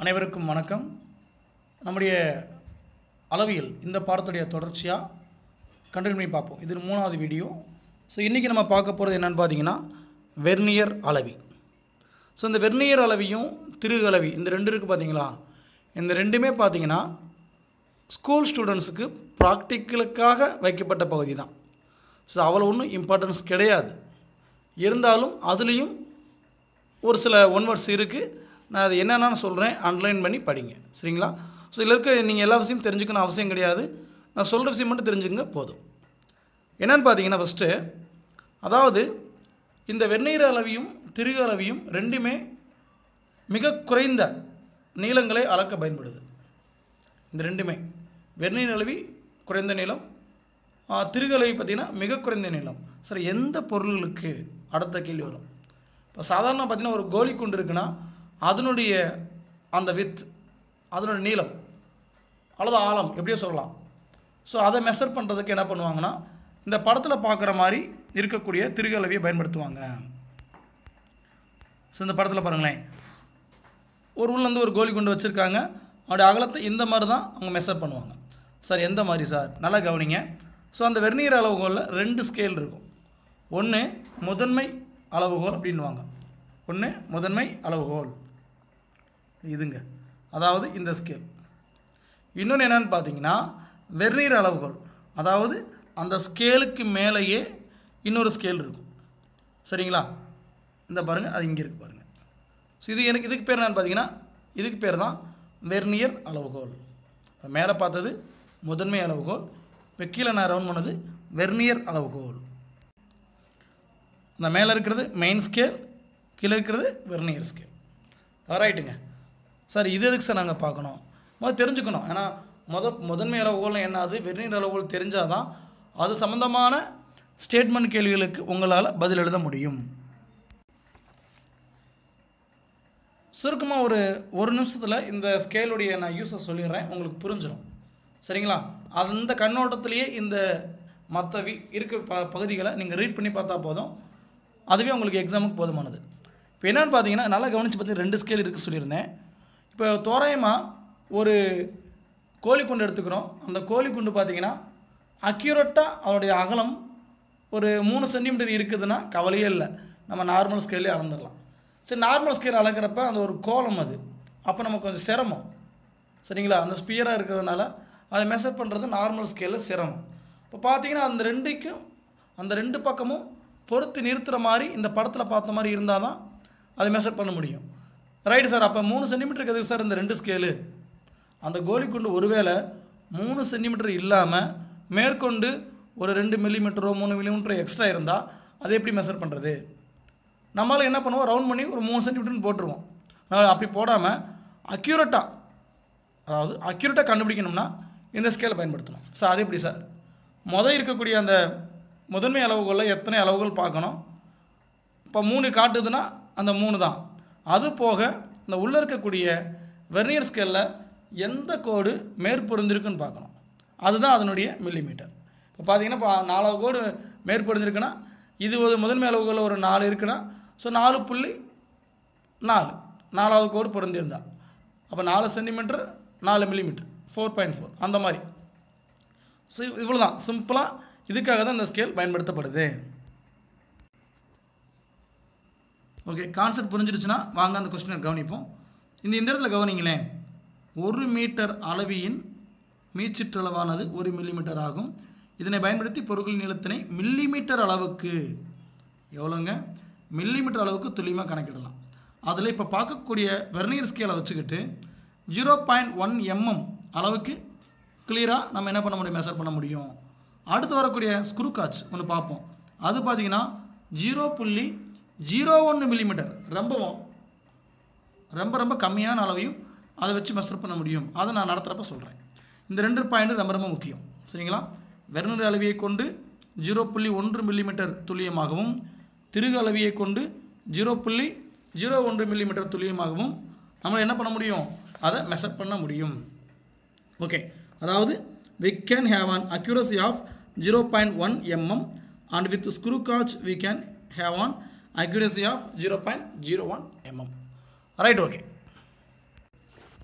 அனைவருக்கும் வணக்கம் நம்முடைய அளவியல் இந்த பாடத்துடைய தொடர்ச்சியாக கண்டினியூ பண்ணி பார்ப்போம் இது மூணாவது வீடியோ ஸோ இன்றைக்கி நம்ம பார்க்க போகிறது என்னென்னு பார்த்தீங்கன்னா வெர்னியர் அளவி ஸோ இந்த வெர்னியர் அளவியும் திருகு அளவி இந்த ரெண்டு இருக்குது பார்த்தீங்களா இந்த ரெண்டுமே பார்த்தீங்கன்னா ஸ்கூல் ஸ்டூடெண்ட்ஸுக்கு ப்ராக்டிக்கலுக்காக வைக்கப்பட்ட பகுதி தான் ஸோ அவ்வளோ ஒன்றும் இம்பார்ட்டன்ஸ் கிடையாது இருந்தாலும் அதுலேயும் ஒரு சில ஒன் வேர்ட்ஸ் இருக்குது நான் அது என்னென்னு சொல்கிறேன் அண்டர்லைன் பண்ணி படிங்க சரிங்களா ஸோ இதில் இருக்க நீங்கள் எல்லா விஷயமும் தெரிஞ்சுக்கணும் அவசியம் கிடையாது நான் சொல்கிற விஷயம் மட்டும் தெரிஞ்சுங்க போதும் என்னென்னு பார்த்தீங்கன்னா ஃபஸ்ட்டு அதாவது இந்த வெந்நீர் அளவியும் திருகு அளவியும் ரெண்டுமே மிக குறைந்த நீளங்களை அளக்க பயன்படுது இந்த ரெண்டுமே வெந்நீர் அளவி குறைந்த நீளம் ஆ, திருகு அளவி பார்த்திங்கன்னா மிக குறைந்த நீளம் சரி எந்த பொருள்களுக்கு அடுத்த கேள்வி வரும் இப்போ சாதாரண பார்த்திங்கன்னா ஒரு கோலி குண்டு இருக்குன்னா அதனுடைய அந்த வித் அதனுடைய நீளம் அல்லது ஆழம் எப்படியோ சொல்லலாம் ஸோ அதை மெஷர் பண்ணுறதுக்கு என்ன பண்ணுவாங்கன்னா இந்த படத்தில் பார்க்குற மாதிரி இருக்கக்கூடிய திருகு அளவியை பயன்படுத்துவாங்க ஸோ இந்த படத்தில் பாருங்களேன் ஒரு உள்ளேருந்து ஒரு கோலி குண்டு வச்சுருக்காங்க அவருடைய அகலத்தை இந்த மாதிரி தான் அவங்க மெஷர் பண்ணுவாங்க சார் எந்த மாதிரி சார் நல்லா கவனிங்க ஸோ அந்த வெர்னியர் அளவுகோலில் ரெண்டு ஸ்கேல் இருக்கும் ஒன்று முதன்மை அளவுகோல் அப்படின்வாங்க ஒன்று முதன்மை அளவுகோல் இதுங்க அதாவது இந்த ஸ்கேல் இன்னொன்று என்னென்னு பார்த்தீங்கன்னா வெர்னியர் அளவுகோல் அதாவது அந்த ஸ்கேலுக்கு மேலேயே இன்னொரு ஸ்கேல் இருக்கும் சரிங்களா இந்த பாருங்கள் அது இங்கே இருக்குது பாருங்கள் ஸோ இது எனக்கு இதுக்கு பேர் என்னன்னு பார்த்தீங்கன்னா இதுக்கு பேர் தான் வெர்னியர் அளவுகோல் இப்போ மேலே பார்த்தது முதன்மை அளவுகோல் இப்போ கீழே நான் ரவுண்ட் பண்ணது வெர்னியர் அளவுகோல் இந்த மேலே இருக்கிறது மெயின் ஸ்கேல் கீழே இருக்கிறது வெர்னியர் ஸ்கேல் ரைட்டுங்க சார் இது எதுக்கு சார் நாங்கள் பார்க்கணும் முதல்ல தெரிஞ்சுக்கணும் ஏன்னா முத முதன்மை அளவுகோல்னு என்னது வெர்னியர் அளவுகோல் தெரிஞ்சால் தான் அது சம்மந்தமான ஸ்டேட்மெண்ட் கேள்விகளுக்கு உங்களால் பதில் எழுத முடியும் சுருக்கமாக ஒரு ஒரு நிமிஷத்தில் இந்த ஸ்கேலுடைய நான் யூஸை சொல்லிடுறேன் உங்களுக்கு புரிஞ்சிடும் சரிங்களா அந்த கண்ணோட்டத்திலேயே இந்த மற்ற வி இருக்க ப பகுதிகளை நீங்கள் ரீட் பண்ணி பார்த்தா போதும் அதுவே உங்களுக்கு எக்ஸாமுக்கு போதுமானது இப்போ என்னென்னு பார்த்தீங்கன்னா நல்லா கவனித்து பார்த்து ரெண்டு ஸ்கேல் இருக்குது சொல்லியிருந்தேன் இப்போ தோராயமாக ஒரு கோழி குண்டு எடுத்துக்கிறோம் அந்த கோழி குண்டு பார்த்தீங்கன்னா அக்யூரேட்டாக அதோடைய அகலம் ஒரு மூணு சென்டிமீட்டர் இருக்குதுன்னா கவலையே இல்லை நம்ம நார்மல் ஸ்கேல்லே அளந்துடலாம் சரி நார்மல் ஸ்கேல் அளக்கிறப்ப அந்த ஒரு கோலம் அது அப்போ நமக்கு கொஞ்சம் சிரமம் சரிங்களா அந்த ஸ்பியராக இருக்கிறதுனால அதை மெஷர் பண்ணுறது நார்மல் ஸ்கேலில் சிரமம் இப்போ பார்த்தீங்கன்னா அந்த ரெண்டுக்கும் அந்த ரெண்டு பக்கமும் பொறுத்து நிறுத்துகிற மாதிரி இந்த படத்தில் பார்த்த மாதிரி இருந்தால் தான் அதை மெஷர் பண்ண முடியும் ரைட்டு சார் அப்போ மூணு சென்டிமீட்டருக்கு எதுக்கு சார் இந்த ரெண்டு ஸ்கேலு அந்த கோலி குண்டு ஒருவேளை மூணு சென்டிமீட்டர் இல்லாமல் மேற்கொண்டு ஒரு ரெண்டு மில்லிமீட்டரோ மூணு மில்லிமீட்டரோ எக்ஸ்ட்ரா இருந்தால் அதை எப்படி மெஷர் பண்ணுறது நம்மளால் என்ன பண்ணுவோம் ரவுண்ட் பண்ணி ஒரு மூணு சென்டிமீட்டர்னு போட்டுருவோம் நான் அப்படி போடாமல் அக்யூரேட்டாக அதாவது அக்யூரேட்டாக கண்டுபிடிக்கணும்னா இந்த ஸ்கேலை பயன்படுத்தணும் சார் அது எப்படி சார் முதல் இருக்கக்கூடிய அந்த முதன்மை அளவுகளில் எத்தனை அளவுகள் பார்க்கணும் இப்போ மூணு காட்டுதுன்னா அந்த மூணு தான் அது போக இந்த உள்ளே இருக்கக்கூடிய வெர்னியர் ஸ்கேலில் எந்த கோடு மேற்பொருந்திருக்குன்னு பார்க்கணும் அதுதான் அதனுடைய மில்லிமீட்டர் இப்போ பார்த்தீங்கன்னா இப்போ நாலாவது கோடு மேற்பொருந்திருக்குன்னா இது ஒரு முதன்மை அளவுகளில் ஒரு நாலு இருக்குன்னா ஸோ நாலு புள்ளி நாலு நாலாவது கோடு பொருந்திருந்தா அப்போ நாலு சென்டிமீட்டர் நாலு மில்லிமீட்டர் ஃபோர் பாயிண்ட் ஃபோர் அந்த மாதிரி ஸோ இவ்வளோ தான் சிம்பிளாக இதுக்காக தான் இந்த ஸ்கேல் பயன்படுத்தப்படுது ஓகே கான்செப்ட் புரிஞ்சிருச்சுன்னா வாங்க அந்த கொஸ்டினை கவனிப்போம் இந்த இந்த இடத்துல கவனிங்களேன் ஒரு மீட்டர் அளவியின் மீச்சிற்றளவானது ஒரு மில்லிமீட்டர் ஆகும் இதனை பயன்படுத்தி பொருட்களின் நீளத்தினை மில்லிமீட்டர் அளவுக்கு எவ்வளோங்க மில்லிமீட்டர் அளவுக்கு துல்லியமாக கணக்கிடலாம் அதில் இப்போ பார்க்கக்கூடிய வெர்னியர் ஸ்கேலை வச்சுக்கிட்டு ஜீரோ பாயிண்ட் ஒன் எம்எம் அளவுக்கு கிளியராக நம்ம என்ன பண்ண முடியும் மெஷர் பண்ண முடியும் அடுத்து வரக்கூடிய ஸ்க்ரூ காட்ச் ஒன்று பார்ப்போம் அது பார்த்தீங்கன்னா ஜீரோ புள்ளி ஜீரோ ஒன்று மில்லிமீட்டர் ரொம்பவும் ரொம்ப ரொம்ப கம்மியான அளவையும் அதை வச்சு மெஷர் பண்ண முடியும் அதை நான் நடத்துகிறப்ப சொல்கிறேன் இந்த ரெண்டு பாயிண்ட் ரொம்ப ரொம்ப முக்கியம் சரிங்களா வெர்னர் அளவியை கொண்டு ஜீரோ புள்ளி ஒன்று மில்லிமீட்டர் துல்லியமாகவும் திருகு அளவியை கொண்டு ஜீரோ புள்ளி ஜீரோ ஒன்று மில்லிமீட்டர் துல்லியமாகவும் நம்ம என்ன பண்ண முடியும் அதை மெஷர் பண்ண முடியும் ஓகே அதாவது we can have an accuracy of 0.1 mm and with screw gauge we can have an accuracy of 0.01 mm right okay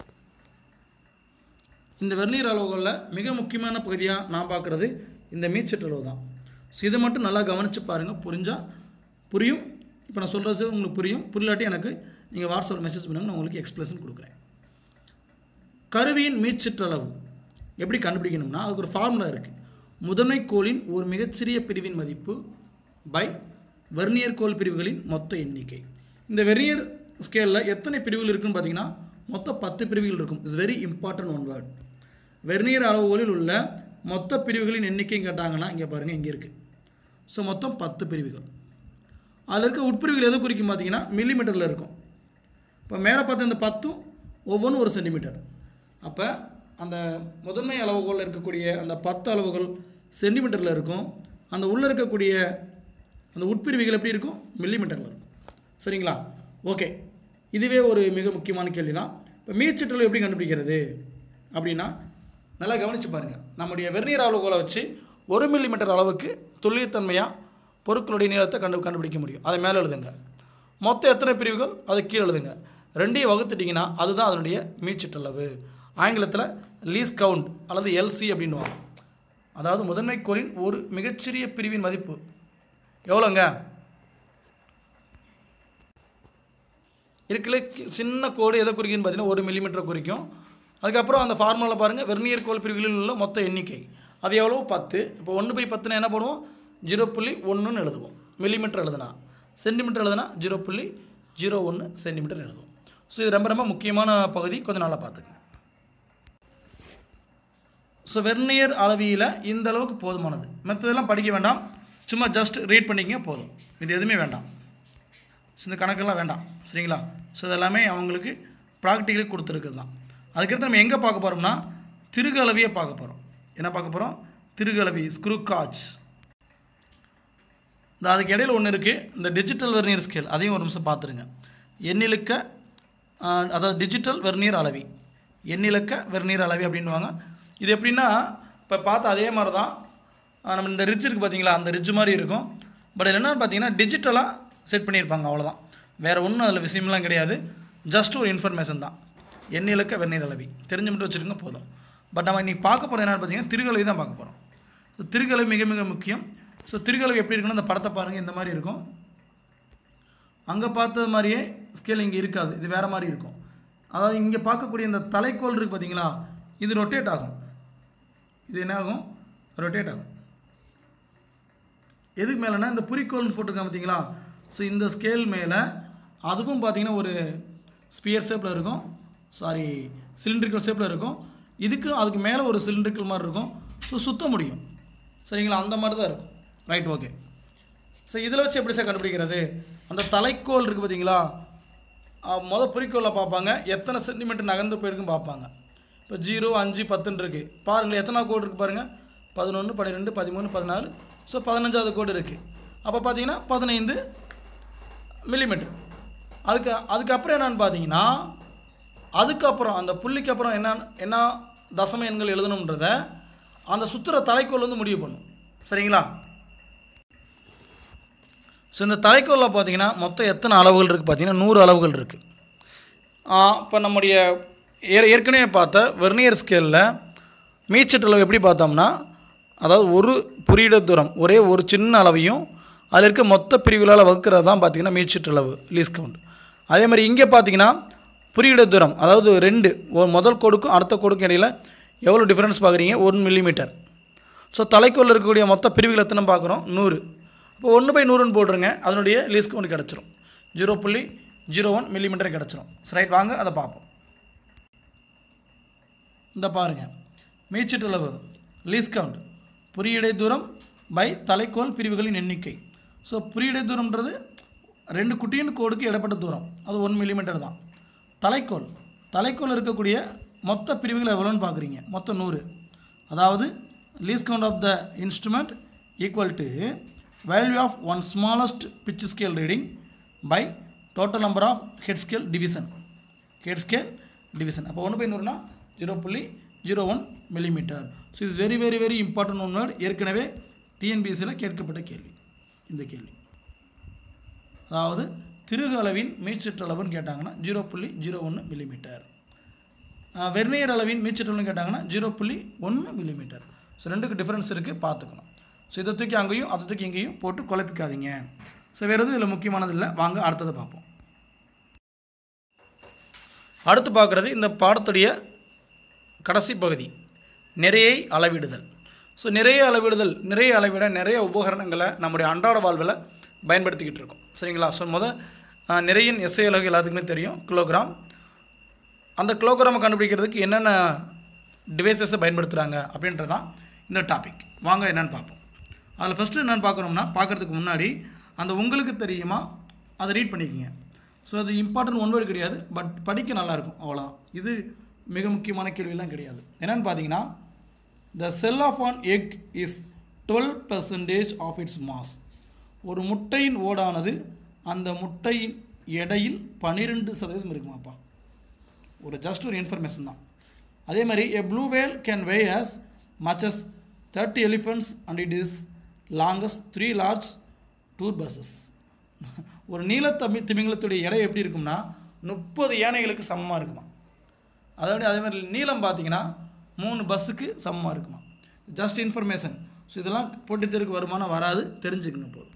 இந்த வெர்னியர் அளவுகளில் மிக முக்கியமான பகுதியாக நான் பார்க்குறது இந்த மீச்சற்றளவு தான் ஸோ இதை மட்டும் நல்லா கவனித்து பாருங்கள் புரிஞ்சால் புரியும் இப்போ நான் சொல்கிறது உங்களுக்கு புரியும் புரியலாட்டி எனக்கு நீங்கள் வாட்ஸ்அப்பில் மெசேஜ் பண்ணுங்க நான் உங்களுக்கு எக்ஸ்பிளேஷன் கொடுக்குறேன் கருவியின் மீச்சிற்றளவு எப்படி கண்டுபிடிக்கணும்னா அதுக்கு ஒரு ஃபார்முலா இருக்குது முதன்மை கோளின் ஒரு மிகச்சிறிய பிரிவின் மதிப்பு பை வெர்னியர் கோல் பிரிவுகளின் மொத்த எண்ணிக்கை இந்த வெர்னியர் ஸ்கேலில் எத்தனை பிரிவுகள் இருக்குன்னு பார்த்தீங்கன்னா மொத்தம் பத்து பிரிவுகள் இருக்கும் it's very important one word vernier அளவுகோலில் உள்ள மொத்த பிரிவுகளின் எண்ணிக்கையும் கேட்டாங்கன்னா இங்கே பாருங்கள் இங்கே இருக்குது ஸோ மொத்தம் பத்து பிரிவுகள் அதில் இருக்க உட்பிரிவுகள் எதை குறிக்கும் பார்த்தீங்கன்னா மில்லிமீட்டரில் இருக்கும் இப்போ மேலே பார்த்த இந்த பத்தும் ஒவ்வொன்றும் ஒரு சென்டிமீட்டர் அப்போ அந்த முதன்மை அளவுகோலில் இருக்கக்கூடிய அந்த பத்து அளவுகள் சென்டிமீட்டரில் இருக்கும் அந்த உள்ளே இருக்கக்கூடிய அந்த உட்பிரிவுகள் எப்படி இருக்கும் மில்லிமீட்டரில் இருக்கும் சரிங்களா ஓகே இதுவே ஒரு மிக முக்கியமான கேள்வி தான் இப்போ மீச்சிற்றளவு எப்படி கண்டுபிடிக்கிறது அப்படின்னா நல்லா கவனித்து பாருங்கள் நம்முடைய வெர்னியர் அளவுகோலை வச்சு ஒரு மில்லிமீட்டர் அளவுக்கு துல்லியத்தன்மையாக பொருட்களுடைய நீளத்தை கண்டு கண்டுபிடிக்க முடியும் அதை மேலே எழுதுங்க மொத்தம் எத்தனை பிரிவுகள் அதை கீழே எழுதுங்க ரெண்டையும் வகுத்துட்டிங்கன்னா அதுதான் அதனுடைய மீச்சிற்றளவு ஆங்கிலத்தில் லீஸ் கவுண்ட் அல்லது எல்சி அப்படின்வாங்க அதாவது முதன்மை கோளின் ஒரு மிகச்சிறிய பிரிவின் மதிப்பு எவ்வளோங்க இருக்குல்ல கி- சின்ன கோடு எதை குறிக்குதுன்னு பார்த்தீங்கன்னா ஒரு மில்லிமீட்டரை குறிக்கும் அதுக்கப்புறம் அந்த ஃபார்முலாவில் பாருங்கள் வெர்னியர் கோல் பிரிவுகளில் உள்ள மொத்த எண்ணிக்கை அது எவ்வளோ பத்து இப்போ ஒன்று பை பத்துனா என்ன பண்ணுவோம் ஜீரோ புள்ளி ஒன்றுன்னு எழுதுவோம் மில்லிமீட்டர் எழுதுனா சென்டிமீட்டர் எழுதுனா ஜீரோ புள்ளி ஜீரோ ஒன்று சென்டிமீட்டர் எழுதுவோம் ஸோ இது ரொம்ப ரொம்ப முக்கியமான பகுதி கொஞ்சம் நல்லா பார்த்துக்கங்க ஸோ வெர்னியர் அளவியில் இந்த அளவுக்கு போதுமானது மற்றதெல்லாம் படிக்க வேண்டாம் சும்மா ஜஸ்ட் ரீட் பண்ணிக்கங்க போதும் இது எதுவுமே வேண்டாம் ஸோ இந்த கணக்கெல்லாம் வேண்டாம் சரிங்களா ஸோ இதெல்லாமே அவங்களுக்கு ப்ராக்டிக்கலி கொடுத்துருக்குது தான் அதுக்கடுத்து நம்ம எங்கே பார்க்க போகிறோம்னா திருகலவியை பார்க்க போகிறோம் என்ன பார்க்க போகிறோம் திருகலவி ஸ்க்ரூ காட்ச் இந்த அதுக்கு இடையில ஒன்று இருக்குது இந்த டிஜிட்டல் வெர்னியர் ஸ்கேல் அதையும் ஒரு நிமிஷம் பார்த்துருங்க எண்ணிலுக்க ஆஹ், அதாவது டிஜிட்டல் வெர்னியர் அளவி எண்ணிலக்க வெர்னியர் அளவி அப்படின்வாங்க இது எப்படின்னா இப்போ பார்த்த அதே மாதிரி தான் ஆஹ், நம்ம இந்த ரிட்ஜ் இருக்குது பார்த்தீங்களா அந்த ரிட்ஜ் மாதிரி இருக்கும் பட் என்னென்னு பார்த்தீங்கன்னா டிஜிட்டலாக செட் பண்ணியிருப்பாங்க அவ்வளோதான் வேறு ஒன்றும் அதில் விஷயம்லாம் கிடையாது ஜஸ்ட் ஒரு இன்ஃபர்மேஷன் தான் எண்ணிலக்க வெர்னியர் அளவி தெரிஞ்சு மட்டும் வச்சுருங்க போதும் பட் நம்ம இன்றைக்கி பார்க்க போகிறது என்னென்னு பார்த்தீங்கன்னா திருகலவி தான் பார்க்க போகிறோம் ஸோ திருகலை மிக மிக முக்கியம் ஸோ திருகலை எப்படி இருக்குன்னா இந்த படத்தை பாருங்கள் இந்த மாதிரி இருக்கும் அங்கே பார்த்தது மாதிரியே ஸ்கேல் இங்கே இருக்காது இது வேறு மாதிரி இருக்கும் அதாவது இங்கே பார்க்கக்கூடிய இந்த தலைக்கோல் இருக்குது பார்த்தீங்களா இது ரொட்டேட் ஆகும் இது என்ன ஆகும் ரொட்டேட் ஆகும் எதுக்கு மேலேனா இந்த புரிக்கோல்னு போட்டிருக்காங்க பார்த்தீங்களா ஸோ இந்த ஸ்கேல் மேலே அதுக்கும் பார்த்தீங்கன்னா ஒரு ஸ்பியர் ஷேப்பில் இருக்கும் சாரி சிலிண்ட்ரிக்கல் ஷேப்பில் இருக்கும் இதுக்கும் அதுக்கு மேலே ஒரு சிலிண்ட்ரிக்கல் மாதிரி இருக்கும் ஸோ சுத்த முடியும் சரிங்களா அந்த மாதிரி தான் இருக்கும் ரைட் ஓகே ஸோ இதில் வச்சு எப்படி சார் கண்டுபிடிக்கிறது அந்த தலைக்கோல் இருக்குது பார்த்தீங்களா மொதல் குறிக்கோளில் பார்ப்பாங்க எத்தனை சென்டிமீட்டர் நகர்ந்து போயிருக்குன்னு பார்ப்பாங்க இப்போ ஜீரோ அஞ்சு பத்துன்னு இருக்குது பாருங்களேன் எத்தனை கோடு இருக்குது பாருங்கள் பதினொன்று பன்னிரெண்டு பதிமூணு பதினாலு ஸோ பதினஞ்சாவது கோடு இருக்குது அப்போ பார்த்தீங்கன்னா பதினைந்து மில்லிமீட்டர் அதுக்கு அதுக்கப்புறம் என்னன்னு பார்த்தீங்கன்னா அதுக்கப்புறம் அந்த புள்ளிக்கு அப்புறம் என்ன என்ன தசம எண்கள் எழுதணுன்றத அந்த சுற்றுற தலைக்கோல் வந்து முடிவு பண்ணும் சரிங்களா ஸோ இந்த தலைக்கோலில் பார்த்தீங்கன்னா மொத்தம் எத்தனை அளவுகள் இருக்குது பார்த்தீங்கன்னா நூறு அளவுகள் இருக்குது இப்போ நம்முடைய ஏ ஏற்கனவே பார்த்த வெர்னியர் ஸ்கேலில் மீச்சட்டளவு எப்படி பார்த்தோம்னா அதாவது ஒரு புரியிட தூரம் ஒரே ஒரு சின்ன அளவையும் அதில் இருக்க மொத்த பிரிவுகளால் வகுக்கிறது தான் பார்த்தீங்கன்னா மீச்சட்டளவு லீஸ் கவுண்ட் அதே மாதிரி இங்கே பார்த்தீங்கன்னா புரியிட தூரம் அதாவது ரெண்டு ஒரு முதல் கோடுக்கும் அடுத்த கோடுக்கும் இடையில எவ்வளோ டிஃப்ரென்ஸ் பார்க்குறீங்க ஒன் மில்லிமீட்டர் ஸோ தலைக்குள்ள இருக்கக்கூடிய மொத்த பிரிவுகள் எத்தனை பார்க்குறோம் நூறு இப்போ ஒன்று பை நூறுன்னு போட்டுருங்க அதனுடைய லீஸ் கவுண்ட் கிடச்சிரும் ஜீரோ புள்ளி ஜீரோ ஒன் மில்லிமீட்டர் கிடச்சிரும் ரைட் வாங்க அதை பார்ப்போம் இந்த பாருங்கள் மீச்சிட்டளவு லீஸ் கவுண்ட் புரியடை தூரம் பை தலைக்கோல் பிரிவுகளின் எண்ணிக்கை ஸோ புரியடை தூரம்ன்றது ரெண்டு குட்டியின் கோடுக்கு இடப்பட்ட தூரம் அது ஒன் மில்லிமீட்டர் தான் தலைக்கோல் தலைக்கோல் இருக்கக்கூடிய மொத்த பிரிவுகள் எவ்வளோன்னு பார்க்குறீங்க மொத்தம் நூறு அதாவது least count of the instrument equal to value of one smallest pitch scale reading by total number of head scale division head scale division அப்போ ஒன்று பை நூறுனா ஜீரோ புள்ளி zero one millimetre so is very very very important one word ஏற்கனவே டிஎன்பிஎஸ்சியில் கேட்கப்பட்ட கேள்வி இந்த கேள்வி அதாவது திருகு அளவின் மீச்சிற்றளவுன்னு கேட்டாங்கன்னா ஜீரோ புள்ளி ஜீரோ ஒன்று மில்லிமீட்டர் வெர்னியர் அளவின் மீச்சிட்டல்னு கேட்டாங்கன்னா ஜீரோ புள்ளி ஒன்று மில்லிமீட்டர் ஸோ ரெண்டுக்கு டிஃப்ரென்ஸ் இருக்குது பார்த்துக்கணும் ஸோ இதை தூக்கி அங்கேயும் அதை தூக்கி இங்கேயும் போட்டு குழப்பிக்காதீங்க ஸோ வேறு எதுவும் இதில் முக்கியமானது இல்லை வாங்க அடுத்ததை பார்ப்போம் அடுத்து பார்க்குறது இந்த பாடத்துடைய கடைசி பகுதி நிறையை அளவிடுதல் ஸோ நிறைய அளவிடுதல் நிறைய அளவிட நிறைய உபகரணங்களை நம்முடைய அன்றாட வாழ்வில் பயன்படுத்திக்கிட்டு இருக்கோம் சரிங்களா ஸோ முத அஹ், நிறையின் எஸ்ஐ அலகு எல்லாத்துக்குமே தெரியும் கிலோகிராம் அந்த கிலோகிராமை கண்டுபிடிக்கிறதுக்கு என்னென்ன டிவைசஸை பயன்படுத்துகிறாங்க அப்படின்றது தான் இந்த டாபிக் வாங்க என்னென்னு பார்ப்போம் அதில் ஃபஸ்ட்டு என்னென்னு பார்க்குறோம்னா பார்க்குறதுக்கு முன்னாடி அந்த உங்களுக்கு தெரியுமா அதை ரீட் பண்ணிக்கோங்க ஸோ அது இம்பார்ட்டன்ட் ஒன் வேர்டு கிடையாது பட் படிக்க நல்லாயிருக்கும் அவ்வளோதான் இது மிக முக்கியமான கேள்வியெல்லாம் கிடையாது என்னென்னு பார்த்தீங்கன்னா the shell of an egg is twelve percentage of its mass ஒரு முட்டையின் ஓடானது அந்த முட்டையின் எடையில் பன்னிரெண்டு சதவீதம் இருக்குமாப்பா ஒரு ஜஸ்ட் ஒரு இன்ஃபர்மேஷன் தான் அதே மாதிரி a blue whale can weigh as much as thirty elephants and it is longest three large tour buses ஒரு நீலத்தமி திமிங்கலத்துடைய எடை எப்படி இருக்கும்னா முப்பது யானைகளுக்கு சமமாக இருக்குமா அதாவது அதே மாதிரி நீளம் பார்த்தீங்கன்னா மூணு பஸ்ஸுக்கு சமமாக இருக்குமா ஜஸ்ட் இன்ஃபர்மேஷன் ஸோ இதெல்லாம் போட்டித் தேர்வுக்கு வருமானம் வராது தெரிஞ்சுக்கங்க போதும்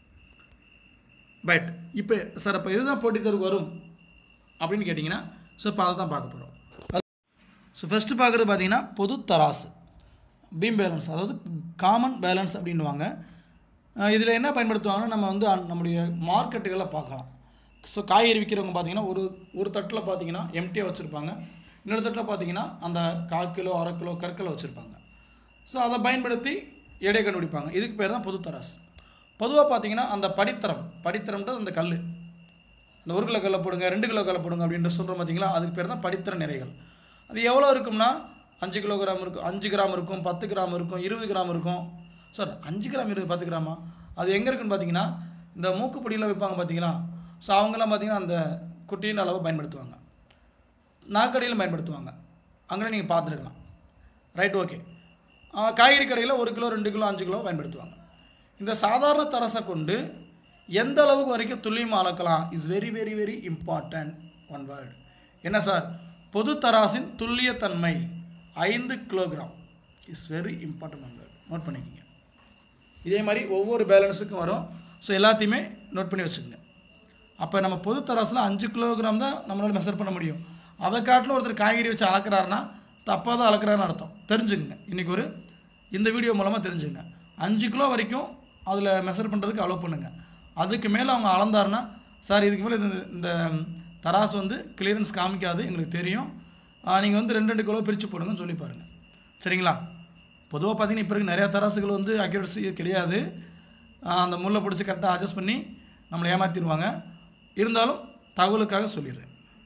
பட் இப்போ சார் அப்போ இதுதான் போட்டித் தேர்வுக்கு வரும் அப்படின்னு கேட்டிங்கன்னா ஸோ இப்போ அதை தான் பார்க்க போகிறோம் ஸோ ஃபஸ்ட்டு பார்க்குறது பார்த்தீங்கன்னா பொது தராசு பீம் பேலன்ஸ் அதாவது காமன் பேலன்ஸ் அப்படின்வாங்க இதில் என்ன பயன்படுத்துவாங்கன்னா நம்ம வந்து அ- நம்முடைய மார்க்கெட்டுகளை பார்க்கலாம் ஸோ காய்கறி விற்கிறவங்க பார்த்தீங்கன்னா ஒரு ஒரு தட்டில் பார்த்தீங்கன்னா எம்டியாக வச்சுருப்பாங்க இன்னொரு தட்டில் பார்த்தீங்கன்னா அந்த கால் கிலோ அரை கிலோ கற்களை வச்சுருப்பாங்க ஸோ அதை பயன்படுத்தி எடை கண்டுபிடிப்பாங்க இதுக்கு பேர் தான் பொது தராசு பொதுவாக பார்த்தீங்கன்னா அந்த படித்தரம் படித்தரம்ன்றது அந்த கல் இந்த ஒரு கிலோ கல்லை போடுங்க ரெண்டு கிலோ கல்லை போடுங்க அப்படின்ற சொல்கிறோம் பார்த்தீங்களா அதுக்கு பேர் தான் படித்திர நிறைகள் அது எவ்வளோ இருக்கும்னா அஞ்சு கிலோ கிராம் இருக்கும் அஞ்சு கிராம் இருக்கும் பத்து கிராம் இருக்கும் இருபது கிராம் இருக்கும் சார் அஞ்சு கிராம் இருபது பத்து கிராமா அது எங்கே இருக்குன்னு பார்த்தீங்கன்னா இந்த மூக்குப்பொடியில் வைப்பாங்க பார்த்தீங்களா ஸோ அவங்கெல்லாம் பார்த்தீங்கன்னா அந்த குட்டியின் அளவை பயன்படுத்துவாங்க நாக்கடியில் பயன்படுத்துவாங்க அங்கே நீங்கள் பார்த்துருக்கலாம் ரைட் ஓகே காய்கறி கடையில் ஒரு கிலோ ரெண்டு கிலோ அஞ்சு கிலோ பயன்படுத்துவாங்க இந்த சாதாரண தரசை கொண்டு எந்த அளவுக்கு வரைக்கும் துல்லியமாக அளக்கலாம் is very very very important one word என்ன சார் பொது தராசின் துல்லியத்தன்மை ஐந்து kilogram is very important one word note பண்ணிக்கோங்க இதே மாதிரி ஒவ்வொரு பேலன்ஸுக்கும் வரும் ஸோ எல்லாத்தையுமே நோட் பண்ணி வச்சுக்கோங்க அப்போ நம்ம பொது தராசில் அஞ்சு கிலோகிராம் தான் நம்மளால் மெஷர் பண்ண முடியும் அதை காட்டிலும் ஒருத்தர் காய்கறி வச்சு அளக்குறாருன்னா தப்பாக தான் அளக்குறாருன்னு அர்த்தம் தெரிஞ்சுக்குங்க இன்றைக்கி ஒரு இந்த வீடியோ மூலமாக தெரிஞ்சுங்க அஞ்சு கிலோ வரைக்கும் அதில் மெஷர் பண்ணுறதுக்கு அலோவ் பண்ணுங்கள் அதுக்கு மேலே அவங்க அளந்தாருன்னா சார் இதுக்கு மேலே இந்த இந்த தராசு வந்து கிளியரன்ஸ் காமிக்காது எங்களுக்கு தெரியும் நீங்கள் வந்து ரெண்டு ரெண்டு கிலோ பிரித்து போடுங்கன்னு சொல்லி பாருங்கள் சரிங்களா பொதுவாக பார்த்தீங்கன்னா இப்போ இருக்க நிறையா தராசுகள் வந்து அக்யூரசி கிடையாது ஆஹ் அந்த முள்ளை பிடிச்சி கரெக்டாக அட்ஜஸ்ட் பண்ணி நம்மளை ஏமாற்றிடுவாங்க இருந்தாலும் தகவலுக்காக சொல்லிடுறேன்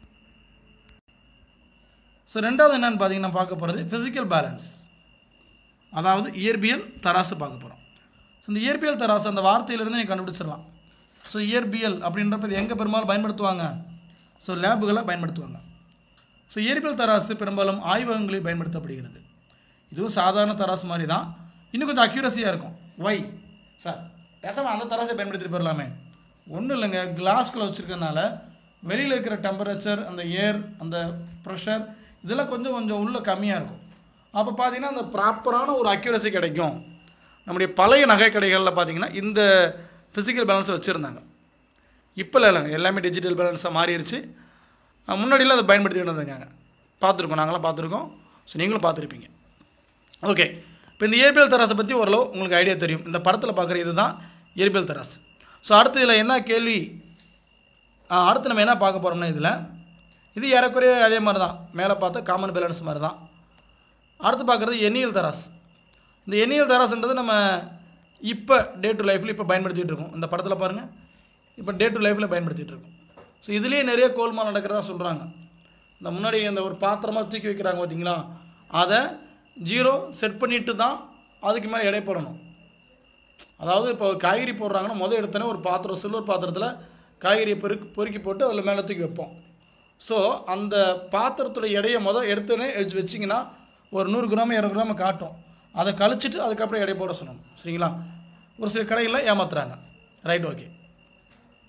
ஸோ ரெண்டாவது என்னன்னு பார்த்தீங்கன்னா பார்க்க போகிறது ஃபிசிக்கல் பேலன்ஸ் அதாவது இயற்பியல் தராசு பார்க்க போகிறோம் ஸோ இந்த இயற்பியல் தராசு அந்த வார்த்தையிலிருந்து நீங்கள் கண்டுபிடிச்சிடலாம் ஸோ இயற்பியல் அப்படின்றப்ப இது எங்கே பெரும்பாலும் பயன்படுத்துவாங்க ஸோ லேபுகளை பயன்படுத்துவாங்க ஸோ இயற்பியல் தராசு பெரும்பாலும் ஆய்வகங்களில் பயன்படுத்தப்படுகிறது இதுவும் சாதாரண தராசு மாதிரி தான் இன்னும் கொஞ்சம் அக்யூரஸியாக இருக்கும் ஒய் சார் பேசாமல் அந்த தராசை பயன்படுத்திட்டு போயிடலாமே ஒன்றும் இல்லைங்க கிளாஸ்குள்ளே வச்சுருக்கனால வெளியில் இருக்கிற டெம்பரேச்சர் அந்த ஏர் அந்த ப்ரெஷர் இதெல்லாம் கொஞ்சம் கொஞ்சம் உள்ள கம்மியாக இருக்கும் அப்போ பார்த்தீங்கன்னா அந்த ப்ராப்பரான ஒரு அக்யூரசி கிடைக்கும் நம்முடைய பழைய நகை கடைகளில் பார்த்தீங்கன்னா இந்த ஃபிசிக்கல் பேலன்ஸை வச்சுருந்தாங்க இப்போ இல்லைங்க எல்லாமே டிஜிட்டல் பேலன்ஸாக மாறிடுச்சு அஹ் முன்னாடிலாம் அதை பயன்படுத்திட்டு இருந்திருக்காங்க பார்த்துருக்கோம் நாங்களாம் பார்த்துருக்கோம் ஸோ நீங்களும் பார்த்துருப்பீங்க ஓகே இப்போ இந்த இயற்பியல் தராசை பற்றி ஓரளவு உங்களுக்கு ஐடியா தெரியும் இந்த படத்தில் பார்க்குற இதுதான் இயற்பியல் தராசு ஸோ அடுத்து இதில் என்ன கேள்வி ஆ, அடுத்து நம்ம என்ன பார்க்க போகிறோம்னா இதில் இது ஏறக்குறைய அதே மாதிரி தான் மேலே பார்த்தா காமன் பேலன்ஸ் மாதிரி தான் அடுத்து பார்க்குறது எண்ணியல் தராசு இந்த எண்ணியல் தராசுன்றது நம்ம இப்போ டே டு லைஃப்பில் இப்போ பயன்படுத்திகிட்டு இருக்கோம் இந்த படத்தில் பாருங்கள் இப்போ டே டு லைஃப்பில் பயன்படுத்திகிட்டு இருக்கோம் ஸோ இதுலேயே நிறைய கோல்மால் நடக்கிறதா சொல்கிறாங்க இந்த முன்னாடி இந்த ஒரு பாத்திரமாக தூக்கி வைக்கிறாங்க பார்த்தீங்களா அதை ஜீரோ செட் பண்ணிட்டு தான் அதுக்கு மேலே எடை போடணும் அதாவது இப்போ காய்கறி போடுறாங்கன்னா முதல் எடுத்தோன்னே ஒரு பாத்திரம் சில்வர் பாத்திரத்தில் காய்கறியை பெருக்கு பொறுக்கி போட்டு அதில் மேலே தூக்கி வைப்போம் ஸோ அந்த பாத்திரத்தோட எடையை முதல் எடுத்தோடனே வச்சு வச்சிங்கன்னா ஒரு நூறு கிராம் இரநூறு கிராம் காட்டும் அதை கழிச்சிட்டு அதுக்கப்புறம் எடை போட சொல்லணும் சரிங்களா ஒரு சில கடைகளில் ஏமாத்துறாங்க ரைட் ஓகே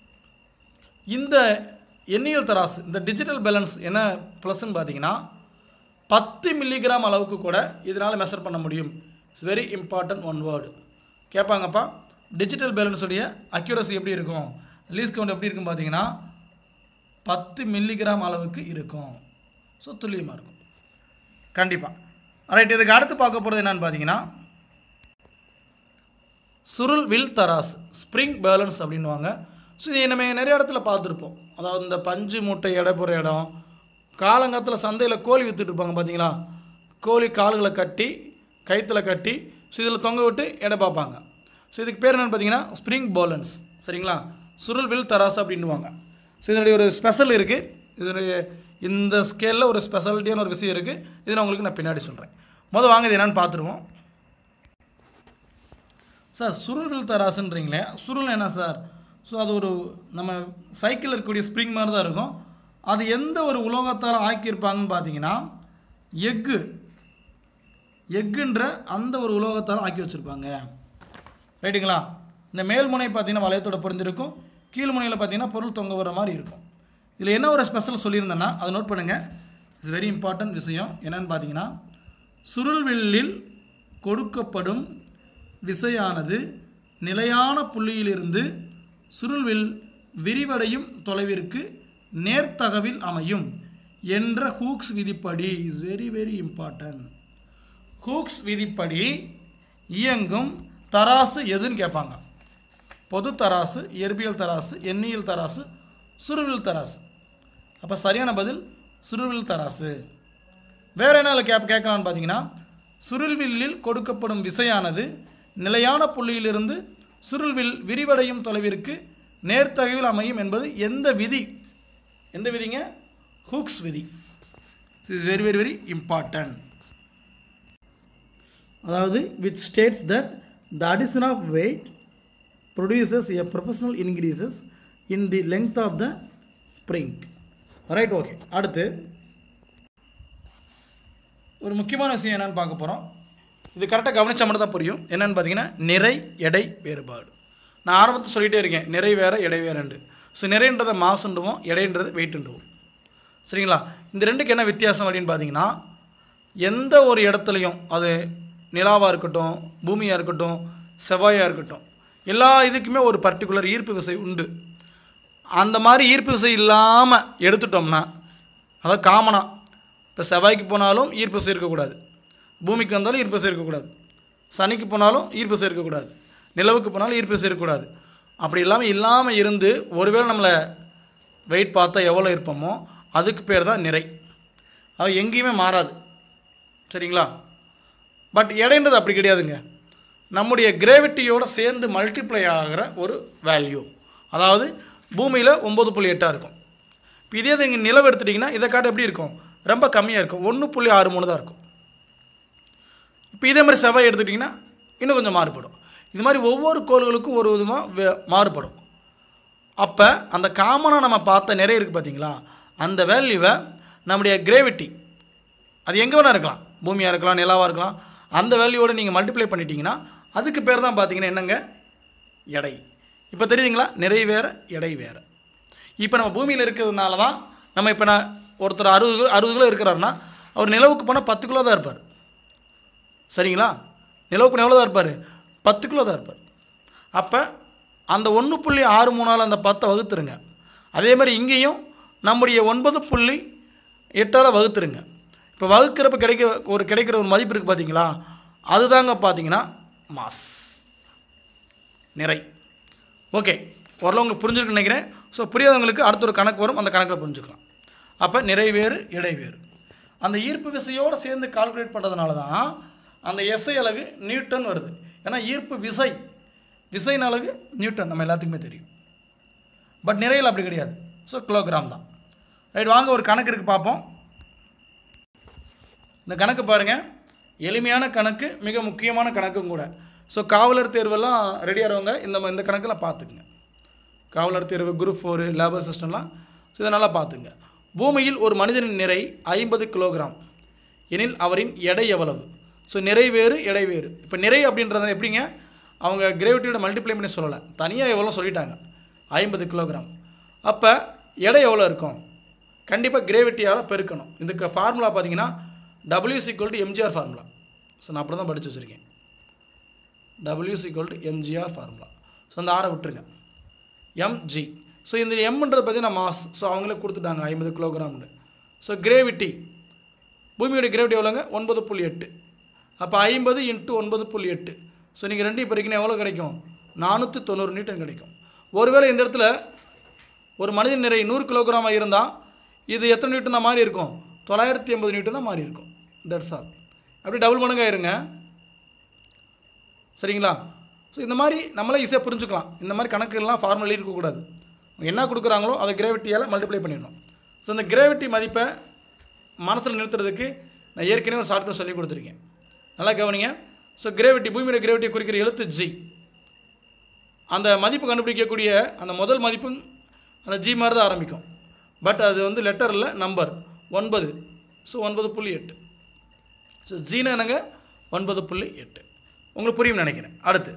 இந்த எண்ணியல் தராசு இந்த டிஜிட்டல் பேலன்ஸ் என்ன ப்ளஸ்ன்னு பார்த்தீங்கன்னா பத்து மில்லிகிராம் அளவுக்கு கூட இதனால் மெஷர் பண்ண முடியும் it's very important one word கேட்பாங்கப்பா டிஜிட்டல் பேலன்ஸுடைய அக்யூரசி எப்படி இருக்கும் லீஸ் கவுண்ட் எப்படி இருக்கும் பார்த்தீங்கன்னா பத்து மில்லிகிராம் அளவுக்கு இருக்கும் ஸோ துல்லியமாக இருக்கும் கண்டிப்பாக ரைட் இதுக்கு அடுத்து பார்க்க போகிறது என்னன்னு பார்த்தீங்கன்னா சுருள் வில் தராஸ் ஸ்ப்ரிங் பேலன்ஸ் அப்படின்வாங்க ஸோ இது நம்ம நிறைய இடத்துல பார்த்துருப்போம் அதாவது இந்த பஞ்சு மூட்டை எடை போகிற இடம் காலங்காலத்தில் சந்தையில் கோழி வித்துட்டு இருப்பாங்க பார்த்தீங்களா கோழி கால்களை கட்டி கயிற்றுல கட்டி ஸோ இதில் தொங்க விட்டு எடை பார்ப்பாங்க ஸோ இதுக்கு பேர் என்னென்னு பார்த்தீங்கன்னா ஸ்ப்ரிங் பேலன்ஸ் சரிங்களா சுருள் வில் தராஸ் அப்படின்வாங்க ஸோ இதனுடைய ஒரு ஸ்பெஷல் இருக்குது இதனுடைய இந்த ஸ்கேலில் ஒரு ஸ்பெஷாலிட்டியான ஒரு விஷயம் இருக்குது இதை நான் உங்களுக்கு நான் பின்னாடி சொல்கிறேன் முதல் வாங்க இது என்னென்னு பார்த்துருவோம் சார் சுருள் தராசுன்றீங்களே சுருள் என்ன சார் ஸோ அது ஒரு நம்ம சைக்கிளில் இருக்கக்கூடிய ஸ்ப்ரிங் மாதிரி தான் இருக்கும் அது எந்த ஒரு உலோகத்தால் ஆக்கியிருப்பாங்கன்னு பார்த்தீங்கன்னா எக்கு எக்குன்ற அந்த ஒரு உலோகத்தால் ஆக்கி வச்சுருப்பாங்க ரைட்டுங்களா இந்த மேல் முனை பார்த்தீங்கன்னா வளையத்தோட பொருந்திருக்கும் கீழ் முனையில் பார்த்தீங்கன்னா பொருள் தொங்க வர மாதிரி இருக்கும் இதில் என்ன ஒரு ஸ்பெஷல் சொல்லியிருந்தேன்னா அதை நோட் பண்ணுங்கள் இட்ஸ் வெரி இம்பார்ட்டன்ட் விஷயம் என்னன்னு பார்த்தீங்கன்னா சுருள்வில்லில் கொடுக்கப்படும் விசையானது நிலையான புள்ளியிலிருந்து சுருள்வில் விரிவடையும் தொலைவிற்கு நேர்த்தகவில் அமையும் என்ற ஹூக்ஸ் விதிப்படி is very very important Hooke's விதிப்படி இயங்கும் தராசு எதுன்னு கேட்பாங்க பொது தராசு இயற்பியல் தராசு எண்ணியல் தராசு சுருவில் தராசு அப்போ சரியான பதில் சுருவில் தராசு வேற என்ன கேப் கேட்கலான்னு பார்த்தீங்கன்னா சுருள்வில்லில் கொடுக்கப்படும் விசையானது நிலையான புள்ளியிலிருந்து சுருள்வில் விரிவடையும் தொலைவிற்கு நேர்த்தகைவில் அமையும் என்பது எந்த விதி எந்த விதிங்க ஹூக்ஸ் விதி is very very very important அதாவது which states that the addition of weight produces a proportional increases in the length of the spring right okay அடுத்து ஒரு முக்கியமான விஷயம் என்னன்னு பார்க்க போகிறோம் இது கரெக்டாக கவனிச்சா மட்டும் தான் புரியும் என்னன்னு பார்த்தீங்கன்னா நிறை எடை வேறுபாடு நான் ஆரம்பத்தில் சொல்லிகிட்டே இருக்கேன் நிறை வேற எடை வேறண்டு ஸோ நிறைன்றதை மாசுண்டுவோம் எடைன்றது வெயிட்டுண்டுவோம் சரிங்களா இந்த ரெண்டுக்கு என்ன வித்தியாசம் அப்படின்னு பார்த்தீங்கன்னா எந்த ஒரு இடத்துலையும் அது நிலாவாக இருக்கட்டும் பூமியாக இருக்கட்டும் செவ்வாயாக இருக்கட்டும் எல்லா இதுக்குமே ஒரு பர்டிகுலர் ஈர்ப்பு விசை உண்டு அந்த மாதிரி ஈர்ப்பு விசை இல்லாமல் எடுத்துட்டோம்னா அதாவது காமனாக இப்போ செவ்வாய்க்கு போனாலும் ஈர்ப்பு விசை இருக்கக்கூடாது பூமிக்கு வந்தாலும் ஈர்ப்பு விசை இருக்கக்கூடாது சனிக்கு போனாலும் ஈர்ப்பு விசை இருக்கக்கூடாது நிலவுக்கு போனாலும் ஈர்ப்பு விசை இருக்கக்கூடாது அப்படி இல்லாமல் இல்லாமல் இருந்து ஒருவேளை நம்மளை வெயிட் பார்த்தா எவ்வளோ இருப்போமோ அதுக்கு பேர் தான் நிறை அது எங்கேயுமே மாறாது சரிங்களா பட் எடைன்றது அப்படி கிடையாதுங்க நம்முடைய கிராவிட்டியோடு சேர்ந்து மல்டிப்ளை ஆகிற ஒரு வேல்யூ அதாவது பூமியில் ஒம்பது புள்ளி எட்டாக இருக்கும் இப்போ இதே இது இங்கே நிலவு எடுத்துட்டிங்கன்னா இதை காட்ட எப்படி இருக்கும் ரொம்ப கம்மியாக இருக்கும் ஒன்று புள்ளி ஆறு மூணு தான் இருக்கும் இப்போ இதே மாதிரி செவ்வாய் எடுத்துட்டிங்கன்னா இன்னும் கொஞ்சம் மாறுபடும் இது மாதிரி ஒவ்வொரு கோள்களுக்கும் ஒரு விதமாக மாறுபடும் அப்போ அந்த காமனாக நம்ம பார்த்த நிறைய இருக்குது பார்த்தீங்களா அந்த வேல்யூவை நம்முடைய கிரேவிட்டி அது எங்கே வேணால் இருக்கலாம் பூமியாக இருக்கலாம் நிலாவாக இருக்கலாம் அந்த வேல்யூவோடு நீங்கள் மல்டிப்ளை பண்ணிட்டீங்கன்னா அதுக்கு பேர் தான் பார்த்தீங்கன்னா என்னங்க எடை இப்போ தெரியுதுங்களா நிறை வேறு எடை வேறு இப்போ நம்ம பூமியில் இருக்கிறதுனால தான் நம்ம இப்போ நான் ஒருத்தர் அறுபது கிலோ அறுபது கிலோ இருக்கிறாருன்னா அவர் நிலவுக்கு போனால் பத்து கிலோ தான் இருப்பார் சரிங்களா நிலவுக்கு போனால் எவ்வளோ தான் இருப்பார் பத்து கிலோ தான் இருப்பார் அப்போ அந்த ஒன்று புள்ளி ஆறு மூணால் அந்த பத்தை வகுத்துருங்க அதே மாதிரி இங்கேயும் நம்முடைய ஒன்பது புள்ளி எட்டால் வகுத்துருங்க இப்போ வகுக்கிறப்ப கிடைக்க ஒரு கிடைக்கிற ஒரு மதிப்பு இருக்குது பார்த்தீங்களா அதுதாங்க பார்த்தீங்கன்னா மாஸ் நிறை ஓகே ஓரளவு உங்களுக்கு புரிஞ்சிருக்குன்னு நினைக்கிறேன் ஸோ புரியாதவங்களுக்கு அடுத்த ஒரு கணக்கு வரும் அந்த கணக்கில் புரிஞ்சுக்கலாம் அப்போ நிறைவேறு இடைவேறு அந்த ஈர்ப்பு விசையோடு சேர்ந்து கால்குலேட் பண்ணுறதுனால தான் அந்த எஸ்ஐ அலகு நியூட்டன் வருது ஏன்னா ஈர்ப்பு விசை விசையின் அலகு நியூட்டன் நம்ம எல்லாத்துக்குமே தெரியும் பட் நிறையில் அப்படி கிடையாது ஸோ கிலோகிராம் தான் ரைட் வாங்க ஒரு கணக்கு இருக்குது பார்ப்போம் இந்த கணக்கு பாருங்கள் எளிமையான கணக்கு மிக முக்கியமான கணக்கும் கூட ஸோ காவலர் தேர்வெல்லாம் ரெடியாகிறவங்க இந்த ம- இந்த கணக்கெல்லாம் பார்த்துக்குங்க காவலர் தேர்வு குரூப் ஃபோரு லேபர் சிஸ்டம்லாம் ஸோ இதை நல்லா பார்த்துங்க பூமியில் ஒரு மனிதனின் நிறை ஐம்பது கிலோகிராம் எனில் அவரின் எடை எவ்வளவு ஸோ நிறை வேறு எடை வேறு இப்போ நிறை அப்படின்றத எப்படிங்க அவங்க கிரேவிட்டியோட மல்டிப்ளை பண்ணி சொல்லலை தனியாக எவ்வளோ சொல்லிட்டாங்க ஐம்பது கிலோகிராம் அப்போ எடை எவ்வளோ இருக்கும் கண்டிப்பாக கிரேவிட்டியால் பெருக்கணும் இதுக்கு ஃபார்முலா பார்த்தீங்கன்னா W equal to MGR formula so நான் அப்படி தான் படித்து வச்சுருக்கேன் W equal to MGR formula so அந்த ஆரை விட்டுருங்க எம்ஜி ஸோ இந்த எம்ன்றது பார்த்தீங்கன்னா மாஸ் ஸோ அவங்களே கொடுத்துட்டாங்க ஐம்பது கிலோகிராம்னு ஸோ கிரேவிட்டி பூமியோட கிரேவிட்டி எவ்வளோங்க ஒன்பது புள்ளி எட்டு அப்போ ஐம்பது இன்ட்டு ஒன்பது புள்ளி எட்டு ஸோ நீங்கள் ரெண்டையும் பிரிக்கணும் எவ்வளோ கிடைக்கும் நானூற்றி தொண்ணூறு நியூட்டன் கிடைக்கும் ஒருவேளை இந்த இடத்துல ஒரு மனிதன் நிறை நூறு கிலோகிராமாக இருந்தால் இது எத்தனை நியூட்டனாக மாறி இருக்கும் தொள்ளாயிரத்தி எண்பது நியூட்டனாக மாறி இருக்கும் தட்ஸ் ஆல் அப்படி டபுள் மடங்காயிருங்க சரிங்களா ஸோ இந்த மாதிரி நம்மளே ஈஸியாக புரிஞ்சுக்கலாம் இந்த மாதிரி கணக்குகள்லாம் ஃபார்மல் இருக்கக்கூடாது அவங்க என்ன கொடுக்குறாங்களோ அதை கிராவிட்டியால் மல்டிப்ளை பண்ணிடணும் ஸோ இந்த கிராவிட்டி மதிப்பை மனசில் நிறுத்துறதுக்கு நான் ஏற்கனவே ஒரு சாஃப்ட்வேர் சொல்லி கொடுத்துருக்கேன் நல்லா கவனிங்க ஸோ கிராவிட்டி பூமியோட கிராவிட்டி குறிக்கிற எழுத்து ஜி அந்த மதிப்பு கண்டுபிடிக்கக்கூடிய அந்த முதல் மதிப்பு அந்த ஜி மாதிரி தான் ஆரம்பிக்கும் பட் அது வந்து லெட்டர் இல்லை நம்பர் ஒன்பது ஸோ ஒன்பது புள்ளி எட்டு ஸோ ஜீனா என்னங்க ஒன்பது புள்ளி எட்டு உங்களுக்கு புரியும் நினைக்கிறேன் அடுத்து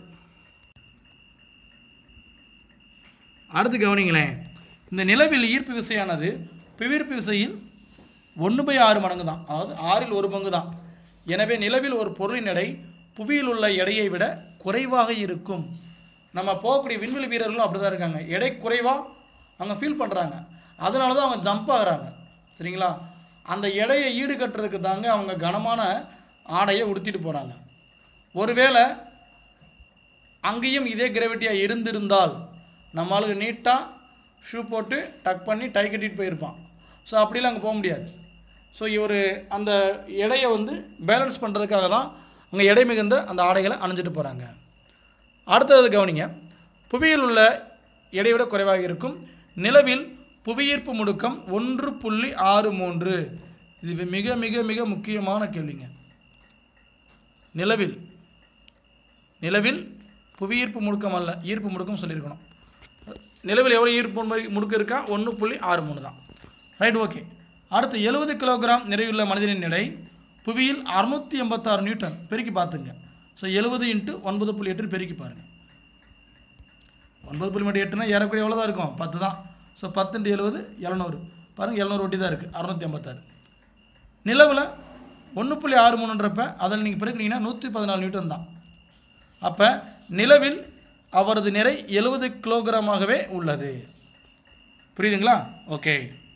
அடுத்து கவனிங்களேன் இந்த நிலவில் ஈர்ப்பு விசையானது புவியீர்ப்பு விசையில் ஒன்று பை ஆறு மடங்கு தான் அதாவது ஆறில் ஒரு பங்கு தான் எனவே நிலவில் ஒரு பொருளின் எடை புவியில் உள்ள எடையை விட குறைவாக இருக்கும் நம்ம போகக்கூடிய விண்வெளி வீரர்களும் அப்படி தான் இருக்காங்க எடை குறைவாக அவங்க ஃபீல் பண்ணுறாங்க அதனால தான் அவங்க ஜம்ப் ஆகுறாங்க சரிங்களா அந்த எடையை ஈடுகட்டுறதுக்கு தாங்க அவங்க கனமான ஆடையை உடுத்திட்டு போகிறாங்க ஒருவேளை அங்கேயும் இதே கிராவிட்டியாக இருந்திருந்தால் நம்ம ஆளுங்க நீட்டாக ஷூ போட்டு டக் பண்ணி டை கட்டிட்டு போயிருப்பான் ஸோ அப்படிலாம் அங்கே போக முடியாது ஸோ இவர் அந்த எடையை வந்து பேலன்ஸ் பண்ணுறதுக்காக தான் அங்கே எடை மிகுந்த அந்த ஆடைகளை அணிஞ்சிட்டு போகிறாங்க அடுத்தது கவனிங்க புவியில் உள்ள எடையை விட குறைவாக இருக்கும் நிலவில் புவியீர்ப்பு முடுக்கம் ஒன்று புள்ளி ஆறு மூன்று இது மிக மிக மிக முக்கியமான கேள்விங்க நிலவில் நிலவில் புவியீர்ப்பு முடுக்கம் அல்ல ஈர்ப்பு முடுக்கம் சொல்லியிருக்கணும் நிலவில் எவ்வளோ ஈர்ப்பு முடு- முடுக்கம் இருக்கா ஒன்று புள்ளி ஆறு மூணு தான் ரைட் ஓகே அடுத்து எழுபது கிலோகிராம் நிறையுள்ள மனிதனின் எடை புவியில் அறுநூற்றி எண்பத்தாறு நியூட்டன் பெருக்கி பார்த்துங்க ஸோ எழுபது இன்ட்டு ஒன்பது புள்ளி எட்டுன்னு பெருக்கி பாருங்கள் ஒன்பது புள்ளி மட்டும் எட்டுனா ஏறக்குறைய எவ்வளோ தான் இருக்கும் பத்து தான் ஸோ பத்து இன்ட்டு எழுபது எழுநூறு பாருங்கள் எழுநூறு ஒட்டி தான் இருக்குது அறுநூற்றி ஐம்பத்தாறு நிலவில் ஒன்று புள்ளி ஆறு மூணுன்றப்ப அதில் நீங்கள் பெருக்கினீங்கன்னா நூற்றி பதினாலு நியூட்டன் தான் அப்போ நிலவில் அவரது நிறை எழுபது கிலோகிராமாகவே உள்ளது புரியுதுங்களா ஓகே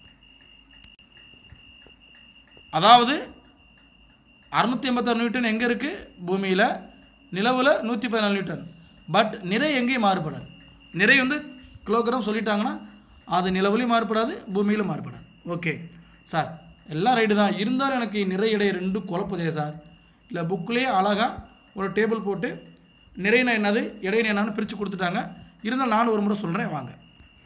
அதாவது அறுநூற்றி எண்பத்தாறு நியூட்டன் எங்கே இருக்குது பூமியில் நிலவில் நூற்றி பதினாலு நியூட்டன் பட் நிறை எங்கேயும் மாறுபடாது நிறை வந்து கிலோகிராம் சொல்லிட்டாங்கன்னா அது நிலவுலையும் மாறுபடாது பூமியிலும் மாறுபடாது ஓகே சார் எல்லாம் ரைட்டு தான் இருந்தாலும் எனக்கு நிறை இடை ரெண்டும் குழப்புதே சார் இல்லை புக்லேயே அழகாக ஒரு டேபிள் போட்டு நிறைனா என்னது இடையின என்னன்னு பிரித்து கொடுத்துட்டாங்க இருந்தாலும் நானும் ஒரு முறை சொல்கிறேன் வாங்க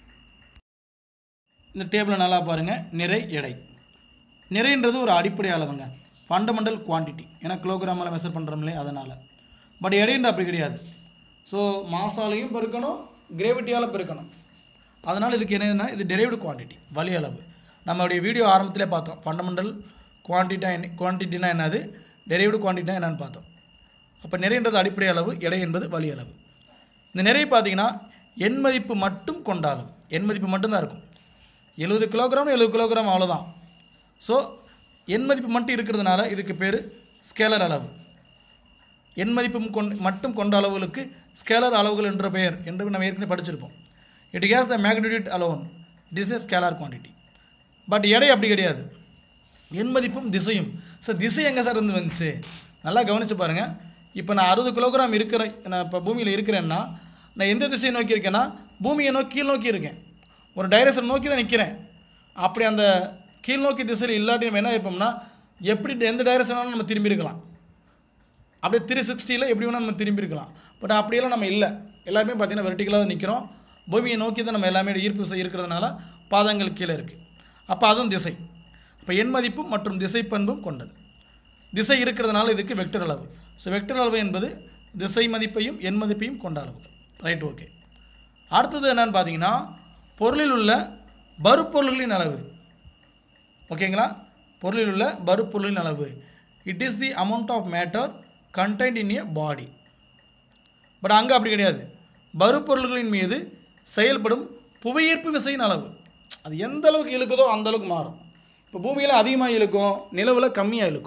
இந்த டேபிளை நல்லா பாருங்கள் நிறை எடை நிறைன்றது ஒரு அடிப்படை அளவுங்க ஃபண்டமெண்டல் குவான்டிட்டி ஏன்னா கிலோகிராமில் மெஷர் பண்ணுறோம்லே அதனால் பட் எடைன்ற அப்படி கிடையாது ஸோ மாசாலையும் பெருக்கணும் கிரேவிட்டியால் பெருக்கணும் அதனால் இதுக்கு என்னதுன்னா இது டெரைவ்டு குவான்டிட்டி வலி அளவு நம்மளுடைய வீடியோ ஆரம்பத்திலே பார்த்தோம் ஃபண்டமெண்டல் குவான்டிட்டா என்ன குவான்டிட்டினா என்னது டெரைவ்டு குவான்டிட்டினா என்னன்னு பார்த்தோம் அப்போ நிறைன்றது அடிப்படை அளவு எடை என்பது வலி அளவு இந்த நிறை பார்த்தீங்கன்னா எண் மதிப்பு மட்டும் கொண்ட அளவு எண் மதிப்பு மட்டும்தான் இருக்கும் எழுபது கிலோகிராம் எழுபது கிலோகிராம் அவ்வளோதான் ஸோ எண் மதிப்பு மட்டும் இருக்கிறதுனால இதுக்கு பேர் ஸ்கேலர் அளவு எண் மதிப்பு கொண் மட்டும் கொண்ட அளவுகளுக்கு ஸ்கேலர் அளவுகள் என்ற பெயர் என்று நம்ம ஏற்கனவே படிச்சிருப்போம் it has the magnitude alone this is scalar quantity but எடை அப்படி கிடையாது எண் மதிப்பும் திசையும் சார் திசை எங்கே சார் இருந்து வந்துச்சு நல்லா கவனித்து பாருங்கள் இப்போ நான் அறுபது கிலோகிராம் இருக்கிறேன் நான் இப்போ பூமியில் இருக்கிறேன்னா நான் எந்த திசையை நோக்கி இருக்கேன்னா பூமியை நோக்கி கீழ் நோக்கி இருக்கேன் ஒரு டைரக்ஷன் நோக்கி தான் நிற்கிறேன் அப்படி அந்த கீழ் நோக்கி திசையில் இல்லாட்டி நம்ம என்ன இருப்போம்னா எப்படி எந்த டைரக்ஷனாலும் நம்ம திரும்பி இருக்கலாம் அப்படியே த்ரீ சிக்ஸ்டியில் எப்படி வேணால் நம்ம திரும்பி இருக்கலாம் பட் அப்படியெல்லாம் நம்ம இல்லை எல்லாருமே பார்த்தீங்கன்னா வெர்டிகலாக தான் நிற்கிறோம் பூமியை நோக்கி தான் நம்ம எல்லாமே ஈர்ப்பு விசை இருக்கிறதுனால பாதங்கள் கீழே இருக்குது அப்போ அதுவும் திசை இப்போ எண் மதிப்பும் மற்றும் திசை பண்பும் கொண்டது திசை இருக்கிறதுனால இதுக்கு வெக்டர் அளவு ஸோ வெக்டர் அளவு என்பது திசை மதிப்பையும் எண் மதிப்பையும் கொண்ட அளவுகள் ரைட் ஓகே அடுத்தது என்னன்னு பார்த்தீங்கன்னா பொருளில் உள்ள பருப்பொருள்களின் அளவு ஓகேங்களா பொருளில் உள்ள பருப்பொருளின் அளவு it is the amount of matter content in a body but அங்கே அப்படி கிடையாது பருப்பொருள்களின் மீது செயல்படும் புவியீர்ப்பு விசையின் அளவு அது எந்த அளவுக்கு இழுக்குதோ அந்த அளவுக்கு மாறும் இப்போ பூமியில் அதிகமாக இழுக்கும் நிலவில் கம்மியாக இழுக்கும்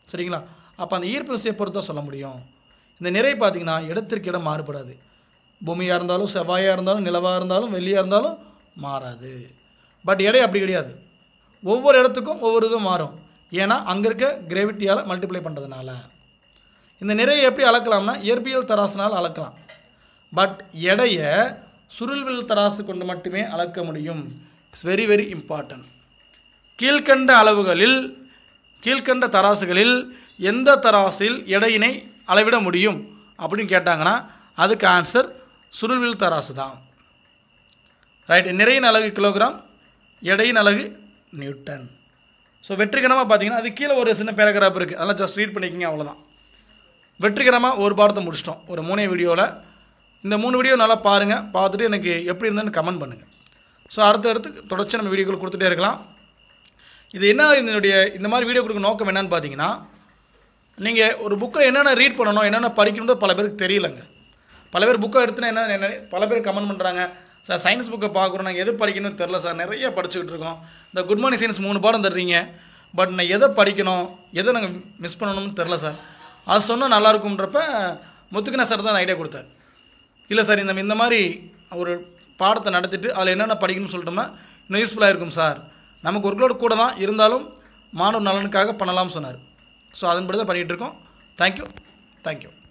சரிங்களா அப்போ அந்த ஈர்ப்பு விசையை பொறுத்து தான் சொல்ல முடியும் இந்த நிறை பார்த்தீங்கன்னா இடத்திற்கு இடம் மாறுபடாது பூமியாக இருந்தாலும் செவ்வாயாக இருந்தாலும் நிலவாக இருந்தாலும் வெள்ளியாக இருந்தாலும் மாறாது பட் எடை அப்படி கிடையாது ஒவ்வொரு இடத்துக்கும் ஒவ்வொரு இதுவும் மாறும் ஏன்னா அங்கே இருக்க கிராவிட்டியால் மல்டிப்ளை பண்ணுறதுனால இந்த நிறையை எப்படி அளக்கலாம்னா இயற்பியல் தராசுனால் அளக்கலாம் பட் எடையை சுருள்வில் தராசு கொண்டு மட்டுமே அளக்க முடியும் இட்ஸ் வெரி வெரி இம்பார்ட்டன்ட் கீழ்க்கண்ட அளவுகளில் கீழ்க்கண்ட தராசுகளில் எந்த தராசில் எடையினை அளவிட முடியும் அப்படின்னு கேட்டாங்கன்னா அதுக்கு ஆன்சர் சுருள்வில் தராசு தான் ரைட் நிறையின் அலகு கிலோகிராம் எடையின் அலகு நியூட்டன் ஸோ வெற்றிகரமாக பார்த்தீங்கன்னா அது கீழே ஒரு சின்ன பேராகிராஃப் இருக்குது அதெல்லாம் ஜஸ்ட் ரீட் பண்ணிக்கிங்க அவ்வளோதான் வெற்றிகரமாக ஒரு பாடத்தை முடிச்சிட்டோம் ஒரு மூணே வீடியோவில் இந்த மூணு வீடியோ நல்லா பாருங்கள் பார்த்துட்டு எனக்கு எப்படி இருந்ததுன்னு கமெண்ட் பண்ணுங்கள் ஸோ அடுத்த அடுத்து தொடர்ச்சி நம்ம வீடியோக்கள் கொடுத்துட்டே இருக்கலாம் இது என்ன இதனுடைய இந்த மாதிரி வீடியோ கொடுக்க நோக்கம் என்னன்னு பார்த்தீங்கன்னா நீங்கள் ஒரு புக்கில் என்னென்ன ரீட் பண்ணணும் என்னென்ன படிக்கணும்னு பல பேருக்கு தெரியலங்க பல பேர் புக்கை எடுத்துனா என்ன என்ன பல பேர் கமெண்ட் பண்ணுறாங்க சார் சயின்ஸ் புக்கை பார்க்குறோம் நாங்கள் எது படிக்கணும்னு தெரில சார் நிறைய படிச்சுக்கிட்டு இருக்கோம் இந்த குட் மார்னிங் சயின்ஸ் மூணு பாடம் தர்றீங்க பட் நான் எதை படிக்கணும் எதை நாங்கள் மிஸ் பண்ணணும்னு தெரில சார் அது சொன்னால் நல்லா இருக்கும்ன்றப்ப முத்துக்கின சார் தான் ஐடியா கொடுத்தார் இல்லை சார் இந்த இந்த மாதிரி ஒரு பாடத்தை நடத்திட்டு அதில் என்னென்ன படிக்கணும்னு சொல்லிட்டோம்னா இன்னும் யூஸ்ஃபுல்லாக இருக்கும் சார் நமக்கு ஒர்க்லோடு கூட தான் இருந்தாலும் மாணவர் நலனுக்காக பண்ணலாம்னு சொன்னார் ஸோ அதன்படி தான் பண்ணிகிட்டு இருக்கோம் தேங்க்யூ தேங்க்யூ